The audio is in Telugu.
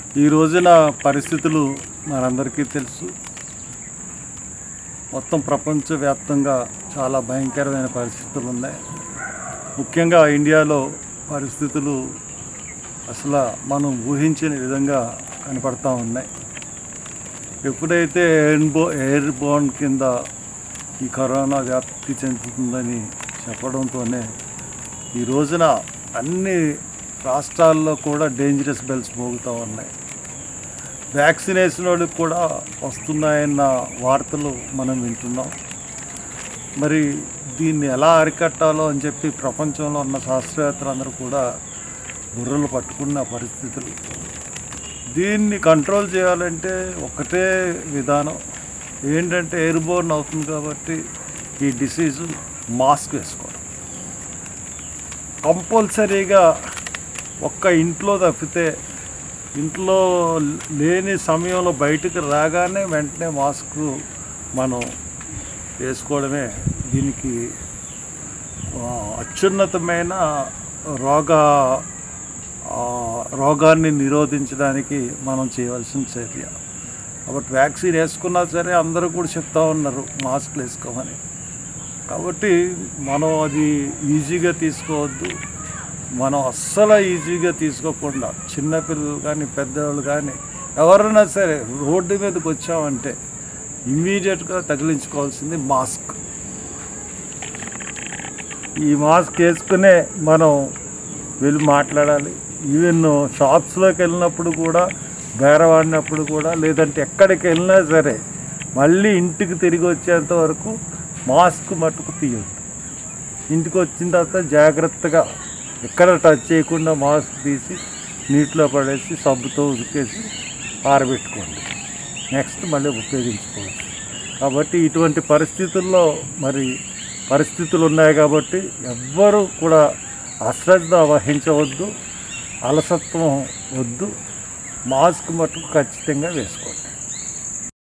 ఈ రోజున పరిస్థితులు మనందరికీ తెలుసు మొత్తం ప్రపంచవ్యాప్తంగా చాలా భయంకరమైన పరిస్థితులు ఉన్నాయి ముఖ్యంగా ఇండియాలో పరిస్థితులు అసలు మనం ఊహించిన విధంగా కనపడతా ఉన్నాయి ఎప్పుడైతే ఎయిర్బో ఎయిర్ బోర్న్ కింద ఈ కరోనా వ్యాప్తి చెందుతుందని చెప్పడంతోనే ఈ రోజున అన్ని రాష్ట్రాల్లో కూడా డేంజరస్ బెల్స్ మోగుతూ ఉన్నాయి వ్యాక్సినేషన్ వాళ్ళకి కూడా వస్తున్నాయన్న వార్తలు మనం వింటున్నాం మరి దీన్ని ఎలా అరికట్టాలో అని చెప్పి ప్రపంచంలో ఉన్న శాస్త్రవేత్తలందరూ కూడా బుర్రలు పట్టుకున్న పరిస్థితులు దీన్ని కంట్రోల్ చేయాలంటే ఒకటే విధానం ఏంటంటే ఎయిర్బోర్న్ అవుతుంది కాబట్టి ఈ డిసీజు మాస్క్ వేసుకోవడం కంపల్సరీగా ఒక్క ఇంట్లో తప్పితే ఇంట్లో లేని సమయంలో బయటకు రాగానే వెంటనే మాస్క్ మనం వేసుకోవడమే దీనికి ఆ, అత్యున్నతమైన రోగ ఆ, రోగాన్ని నిరోధించడానికి మనం చేయవలసిన చర్య కాబట్టి వ్యాక్సిన్ వేసుకున్నా సరే అందరూ కూడా చెప్తా ఉన్నారు మాస్క్లు వేసుకోమని కాబట్టి మనం అది ఈజీగా తీసుకోవద్దు మనం అస్సలు ఈజీగా తీసుకోకుండా చిన్నపిల్లలు కానీ పెద్దవాళ్ళు కానీ ఎవరైనా సరే రోడ్డు మీదకి వచ్చామంటే ఇమ్మీడియట్గా తగిలించుకోవాల్సింది మాస్క్ ఈ మాస్క్ వేసుకునే మనం వెళ్ళి మాట్లాడాలి ఈవెన్ షాప్స్లోకి వెళ్ళినప్పుడు కూడా బేరవాడినప్పుడు కూడా లేదంటే ఎక్కడికి వెళ్ళినా సరే మళ్ళీ ఇంటికి తిరిగి వచ్చేంత వరకు మాస్క్ మట్టుకు తీయొద్దు ఇంటికి వచ్చిన తర్వాత జాగ్రత్తగా ఎక్కడ టచ్ చేయకుండా మాస్క్ తీసి నీటిలో పడేసి సబ్బుతో ఉతికేసి ఆరబెట్టుకోండి నెక్స్ట్ మళ్ళీ ఉపయోగించుకోవచ్చు కాబట్టి ఇటువంటి పరిస్థితుల్లో మరి పరిస్థితులు ఉన్నాయి కాబట్టి ఎవ్వరూ కూడా అశ్రద్ధ వహించవద్దు అలసత్వం వద్దు మాస్క్ మటుకు ఖచ్చితంగా వేసుకోండి